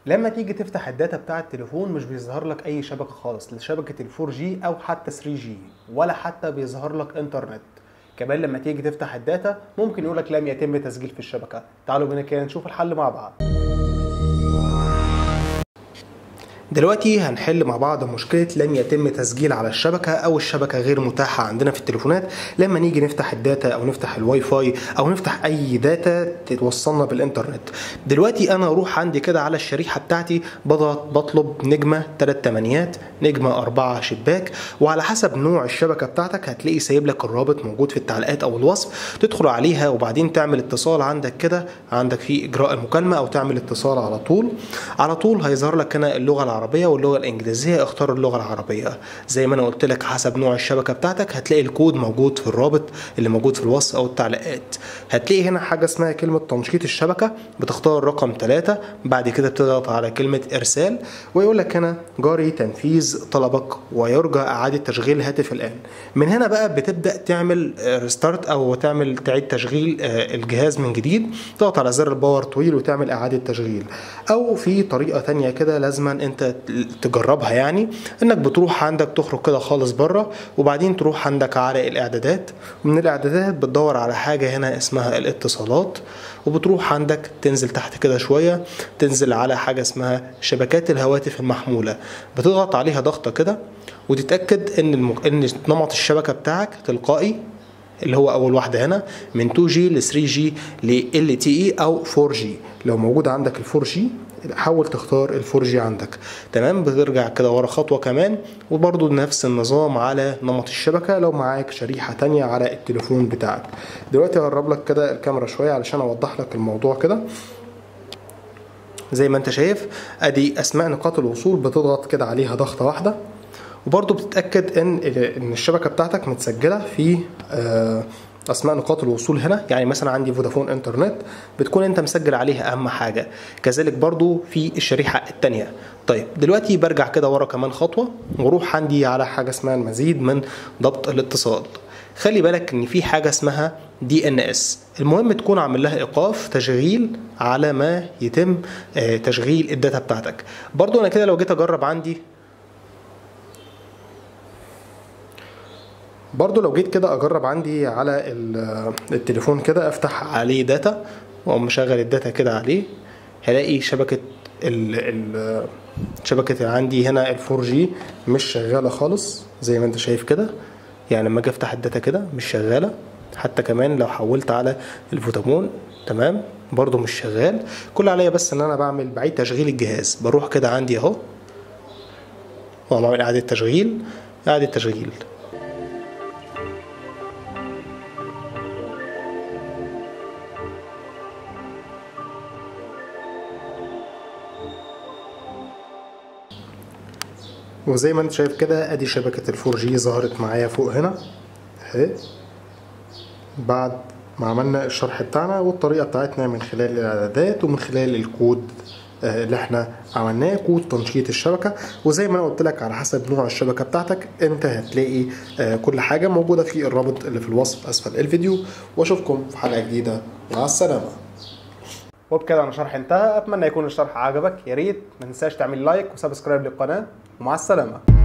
لما تيجي تفتح الداتا بتاع التليفون مش بيظهر لك اي شبكه خالص لا شبكه ال 4 جي او حتى 3 جي ولا حتى بيظهر لك انترنت كمان لما تيجي تفتح الداتا ممكن يقول لك لم يتم تسجيل في الشبكه تعالوا بينا كده نشوف الحل مع بعض دلوقتي هنحل مع بعض مشكلة لم يتم تسجيل على الشبكة أو الشبكة غير متاحة عندنا في التليفونات لما نيجي نفتح الداتا أو نفتح الواي فاي أو نفتح أي داتا تتوصلنا بالإنترنت دلوقتي أنا أروح عندي كده على الشريحة بتاعتي بضغط بطلب نجمة 3 تمانيات نجمة 4 شباك وعلى حسب نوع الشبكة بتاعتك هتلاقي سايب لك الرابط موجود في التعليقات أو الوصف تدخل عليها وبعدين تعمل اتصال عندك كده عندك في إجراء المكالمة أو تعمل اتصال على طول على طول هيظهر لك هنا اللغة العربية العربية واللغة الإنجليزية اختار اللغة العربية زي ما أنا قلت لك حسب نوع الشبكة بتاعتك هتلاقي الكود موجود في الرابط اللي موجود في الوصف أو التعليقات هتلاقي هنا حاجة اسمها كلمة تنشيط الشبكة بتختار رقم ثلاثة بعد كده بتضغط على كلمة إرسال ويقول لك هنا جاري تنفيذ طلبك ويرجى إعادة تشغيل الهاتف الآن من هنا بقى بتبدأ تعمل ريستارت أو تعمل تعيد تشغيل الجهاز من جديد تضغط على زر الباور طويل وتعمل إعادة تشغيل أو في طريقة تانية كده لازما أنت تجربها يعني انك بتروح عندك تخرج كده خالص بره وبعدين تروح عندك على الاعدادات ومن الاعدادات بتدور على حاجه هنا اسمها الاتصالات وبتروح عندك تنزل تحت كده شويه تنزل على حاجه اسمها شبكات الهواتف المحموله بتضغط عليها ضغطه كده وتتاكد ان المك... ان نمط الشبكه بتاعك تلقائي اللي هو اول واحده هنا من 2 جي ل 3 جي ل ال تي اي او 4 جي لو موجود عندك ال 4 جي حاول تختار الفورجي عندك تمام بترجع كده ورا خطوة كمان وبرضو نفس النظام على نمط الشبكة لو معاك شريحة تانية على التليفون بتاعك دلوقتي هقرب لك كده الكاميرا شوية علشان اوضح لك الموضوع كده زي ما انت شايف ادي اسماء نقاط الوصول بتضغط كده عليها ضغطة واحدة وبرضو بتتأكد ان ان الشبكة بتاعتك متسجلة في آه اسماء نقاط الوصول هنا يعني مثلا عندي فودافون انترنت بتكون انت مسجل عليها اهم حاجه كذلك برضو في الشريحه الثانيه طيب دلوقتي برجع كده ورا كمان خطوه واروح عندي على حاجه اسمها المزيد من ضبط الاتصال خلي بالك ان في حاجه اسمها دي ان اس المهم تكون عامل لها ايقاف تشغيل على ما يتم تشغيل الداتا بتاعتك برضو انا كده لو جيت اجرب عندي برضو لو جيت كده اجرب عندي على التليفون كده افتح عليه داتا واقوم مشغل الداتا كده عليه هلاقي شبكة ال ال شبكة عندي هنا ال 4 جي مش شغالة خالص زي ما انت شايف كده يعني لما اجي افتح الداتا كده مش شغالة حتى كمان لو حولت على الفودافون تمام برضو مش شغال كل عليا بس ان انا بعمل بعيد تشغيل الجهاز بروح كده عندي اهو واقوم اعمل اعادة تشغيل اعادة تشغيل وزي ما انت شايف كده ادي شبكة الفور جي ظهرت معايا فوق هنا اهي بعد ما عملنا الشرح بتاعنا والطريقة بتاعتنا من خلال الاعدادات ومن خلال الكود اللي احنا عملناه كود تنشيط الشبكة وزي ما انا قلت لك على حسب نوع الشبكة بتاعتك انت هتلاقي كل حاجة موجودة في الرابط اللي في الوصف اسفل الفيديو واشوفكم في حلقة جديدة مع السلامة وبكده انا شرح انتهى اتمنى يكون الشرح عجبك يا ريت ما تنساش تعمل لايك وسبسكرايب للقناه ومع السلامه